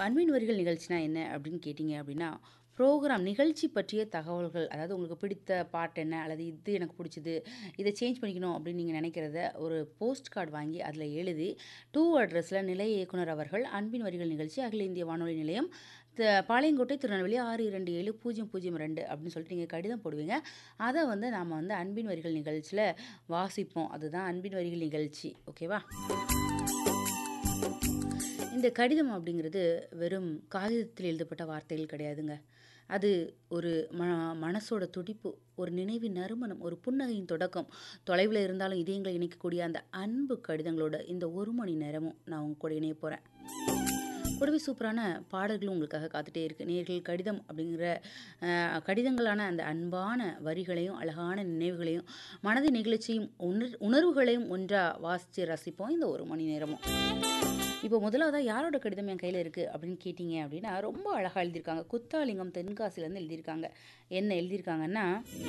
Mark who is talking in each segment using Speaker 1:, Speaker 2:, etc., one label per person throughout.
Speaker 1: அன்பின் வரிகள் நிகழ்ச்சினா என்ன அப்படின்னு கேட்டிங்க அப்படின்னா, ப்ரோகிராம் நிகழ்ச்சி பற்றிய தகவல்கள். அதாவது உங்களுக்கு பிடித்த பாட்டு என்ன? அல்லது இது எனக்கு புடிச்சது. இத சேஞ்ச் பண்ணிக்கணும் அப்படின்னு நீங்க நினைக்கிறத ஒரு போஸ்ட் கார்ட் வாங்கி அதில எழுதி, டூ அட்ரஸ்ல நிலைய இயக்குனர் அவர்கள் அன்பின் வரிகள் நிகழ்ச்சி அகில இந்திய வானொலி நிலையம், த பாளையங்கோட்டை, திருநெல்வேலி 627002 அப்படின்னு சொல்லிட்டு நீங்க கடிதம் போடுவீங்க. அத வந்து நாம வந்து அன்பின் வரிகள் நிகழ்ச்சியில வாசிப்போம். அதுதான் அன்பின் வரிகள் நிகழ்ச்சி. ஓகேவா? இந்த கடிதம் அப்படிங்கிறது வெறும் காகிதத்தில் எழுதப்பட்ட வார்த்தைகள் கிடையாதுங்க. அது ஒரு ம மனசோட துடிப்பு, ஒரு நினைவின் நறுமணம், ஒரு புன்னகையின் தொடக்கம். தொலைவில இருந்தாலும் இதயங்களை இணைக்கக்கூடிய அந்த அன்பு கடிதங்களோட இந்த 1 மணி நேரமும் நான் உங்க கூட இணைய போறேன். கூடவே சூப்பரான பாடல்களும் உங்களுக்காக காத்துட்டே இருக்கு. நேயர்கள் கடிதம் அப்படிங்கிற அ கடிதங்களான அந்த அன்பான வரிகளையும், அழகான நினைவுகளையும், மனதின் நெகிழ்ச்சியும், உணர் உணர்வுகளையும் ஒன்றா வாசிச்சு ரசிப்போம் இந்த 1 மணி நேரமும். இப்போ முதலாவதா யாரோட கடிதம் என் கையில இருக்கு அப்படின்னு கேட்டீங்க அப்படின்னா, ரொம்ப அழகா எழுதியிருக்காங்க. குத்தாலிங்கம் தென்காசிலேருந்து எழுதியிருக்காங்க. என்ன எழுதியிருக்காங்கன்னா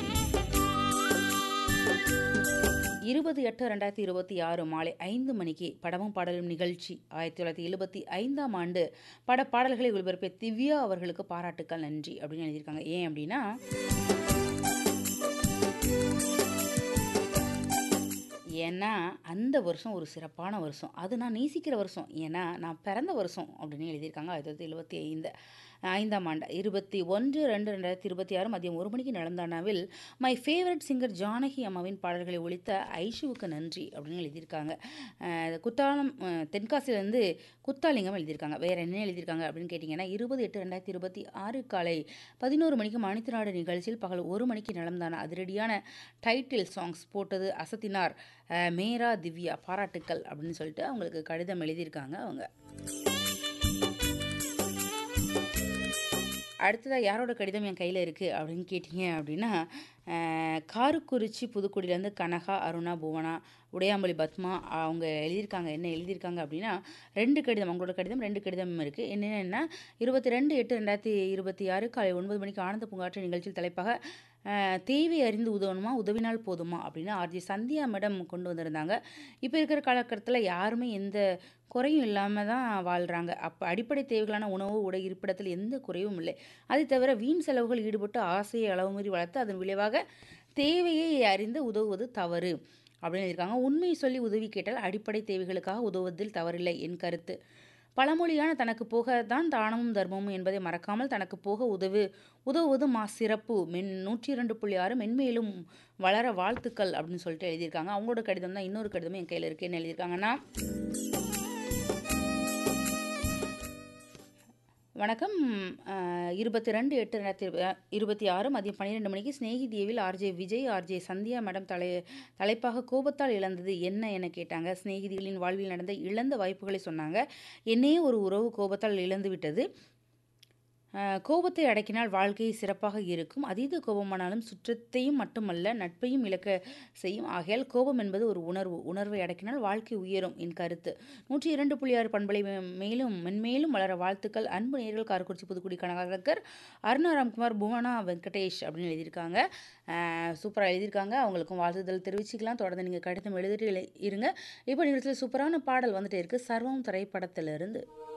Speaker 1: 20/8/2026 மாலை 5 மணிக்கு படமும் பாடலும் நிகழ்ச்சி 1975ஆம் ஆண்டு பட பாடல்களை ஒளிபரப்பிய திவ்யா அவர்களுக்கு பாராட்டுக்கள் நன்றி அப்படின்னு எழுதியிருக்காங்க. ஏன் அப்படின்னா ஏன்னா, அந்த வருஷம் ஒரு சிறப்பான வருஷம். அது நான் நேசிக்கிற வருஷம். ஏன்னா, நான் பிறந்த வருஷம் அப்படின்னு எழுதியிருக்காங்க. 1975 5ஆம் ஆண்டு 21/2/2026 மதியம் 1 மணிக்கு நடந்தானாவில் மை ஃபேவரைட் சிங்கர் ஜானகி அம்மாவின் பாடல்களை ஒலித்த ஐஷுவுக்கு நன்றி அப்படின்னு எழுதியிருக்காங்க. அ குத்தாலம் அ தென்காசியிலேருந்து குத்தாலிங்கம் எழுதியிருக்காங்க. வேற என்ன எழுதியிருக்காங்க அப்படின்னு கேட்டிங்கன்னா, 20/8/2026 காலை 11 மணிக்கு மணித்திராடு நிகழ்ச்சியில் பகல் 1 மணிக்கு நடந்தான அதிரடியான டைட்டில் சாங்ஸ் போட்டது அசத்தினார் அ மேரா திவ்யா பாராட்டுக்கள் அப்படின்னு சொல்லிட்டு அவங்களுக்கு கடிதம் எழுதியிருக்காங்க அவங்க. அடுத்ததா யாரோட கடிதம் என் கையில இருக்கு அப்படின்னு கேட்டீங்க அப்படின்னா, அ காரக்குறிச்சி புதுக்குடியிலேருந்து கனகா, அருணா, புவனா, உடையாம்புலி பத்மா அவங்க எழுதியிருக்காங்க. என்ன எழுதியிருக்காங்க அப்படின்னா, 2 கடிதம் அவங்களோட கடிதம் 2 கடிதம் இருக்கு. என்னென்னா 22/8/2026 காலை 9 மணிக்கு ஆனந்த பூங்காற்று நிகழ்ச்சியில் தலைப்பாக அ தேவை அறிந்து உதவணுமா? உதவினால் போதுமா? அப்படின்னு ஆர்ஜே சந்தியா மேடம் கொண்டு வந்திருந்தாங்க. இப்ப இருக்கிற காலகட்டத்தில யாருமே எந்த குறையும் இல்லாம தான் வாழ்றாங்க. அப்ப அடிப்படை தேவைகளான உணவு, உடை, இருப்பிடத்தில் எந்த குறைவும் இல்லை. அதை தவிர வீண் செலவுகள் ஈடுபட்டு ஆசையை அளவு மீறி வளர்த்து அதன் விளைவாக தேவையை அறிந்து உதவுவது தவறு அப்படின்னு எழுதியிருக்காங்க. உண்மை சொல்லி உதவி கேட்டால் அடிப்படை தேவைகளுக்காக உதவுவதில் தவறில்லை என் கருத்து. பழமொழியான தனக்கு போக தான் தானமும் தர்மமும் என்பதை மறக்காமல் தனக்கு போக உதவு உதவுவது மா சிறப்பு மென் 102.6 மென்மேலும் வளர வாழ்த்துக்கள் அப்படின்னு சொல்லிட்டு எழுதியிருக்காங்க. அவங்களோட கடிதம் தான் இன்னொரு கடிதமும் என் கையில இருக்கு. என்ன எழுதியிருக்காங்கன்னா வணக்கம் அ 22/8/2026 மதியம் 12 மணிக்கு சிநேகிதியவில் RJ Vijay, RJ Sandhya madam தலை தலைப்பாக கோபத்தால் இழந்தது என்ன என கேட்டாங்க. சிநேகிதிகளின் வாழ்வில் நடந்த இழந்த வாய்ப்புகளை சொன்னாங்க. என்னையே ஒரு உறவு கோபத்தால் இழந்து விட்டது. அ கோபத்தை அடக்கினால் வாழ்க்கை சிறப்பாக இருக்கும். அதீத கோபமானாலும் சுற்றத்தையும் மட்டுமல்ல நட்பையும் இழக்க செய்யும். ஆகையால் கோபம் என்பது ஒரு உணர்வு. உணர்வை அடக்கினால் வாழ்க்கை உயரும் என் கருத்து. 102.6 பண்பலை மெ மேலும் மென்மேலும் வளர வாழ்த்துக்கள் அன்பு நேயர்கள் காரக்குறிச்சி புதுக்குடி கனகசங்கர், அருணா ராம்குமார், புவனா வெங்கடேஷ் அப்படின்னு எழுதியிருக்காங்க. அ சூப்பரா எழுதியிருக்காங்க. அவங்களுக்கும் வாழ்த்துதல் தெரிவிச்சுக்கலாம். தொடர்ந்து நீங்க கடிதம் எழுதிட்டு இருங்க. இப்போ நிகழ்ச்சியில சூப்பரான பாடல் வந்துட்டே இருக்கு. சர்வம் திரைப்படத்திலிருந்து.